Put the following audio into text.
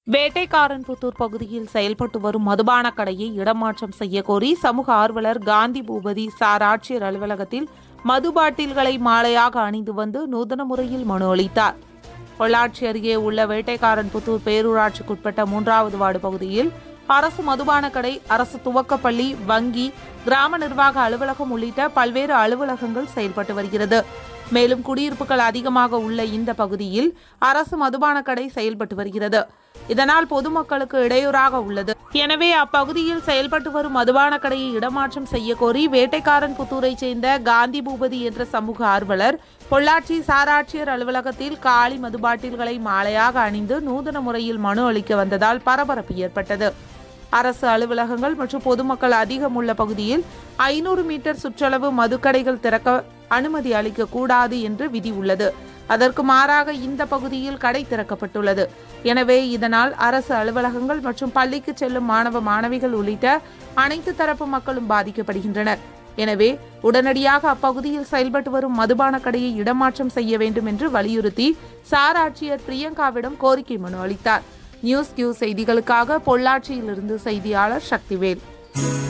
வேட்டைக்காரன்புத்தூர் பகுதியில் செயல்பட்டு வரும் மதுபான கடையை இடமாற்றம் செய்ய கோரி சமூக ஆர்வலர் காந்தி பூபதி சார் ஆட்சியர் அலுவலகத்தில் மது பாட்டில்களை மாலையாக அணிந்து வந்து நூதன முறையில் மனு அளித்தார் பொள்ளாச்சி அருகே உள்ள வேட்டைக்காரன்புத்தூர் பேரூராட்சிக்குட்பட்ட மூன்றாவது வார்டு பகுதியில் அரசு மதுபான கடை அரசு துவக்கப்பள்ளி வங்கி கிராம நிர்வாக அலுவலகம் உள்ளிட்ட பல்வேறு அலுவலகங்கள் செயல்பட்டு வருகிறது மேலும் குடியிருப்புகள் அதிகமாக உள்ள இந்த பகுதியில் அரசு மதுபான கடை செயல்பட்டு வருகிறது இதனால் பொதுமக்களுக்கு இடையூறாக உள்ளது எனவே அப்பகுதியில் செயல்பட்டு வரும் மதுபான கடையை இடமாற்றம் செய்ய கோரி வேட்டைக்காரன் புத்தூரைச் சேர்ந்த காந்தி பூபதி என்ற சமூக ஆர்வலர் பொள்ளாச்சி சாராட்சியர் அலுவலகத்தில் காலி மதுபாட்டில்களை மாலையாக அணிந்து நூதன முறையில் மனு அளிக்க வந்ததால் பரபரப்பு ஏற்பட்டது அரசு அலுவலகங்கள் மற்றும் பொதுமக்கள் அதிகம் உள்ள பகுதியில் ஐநூறு மீட்டர் சுற்றளவு மதுக்கடைகள் திறக்க அனுமதி அளிக்க கூடாது என்று விதி உள்ளது அதற்கு மாறாக இந்த பகுதியில் கடை திறக்கப்பட்டுள்ளது எனவே இதனால் அரசு அலுவலகங்கள் மற்றும் பள்ளிக்கு செல்லும் மாணவ மாணவிகள் உள்ளிட்ட அனைத்து தரப்பு மக்களும் பாதிக்கப்படுகின்றனர் எனவே உடனடியாக அப்பகுதியில் செயல்பட்டு வரும் மதுபான கடையை இடமாற்றம் செய்ய வேண்டும் என்று வலியுறுத்தி சார் ஆட்சியர் பிரியங்காவிடம் கோரிக்கை மனு அளித்தார் நியூஸ் கியூ செய்திகளுக்காக பொள்ளாச்சியிலிருந்து செய்தியாளர் சக்திவேல்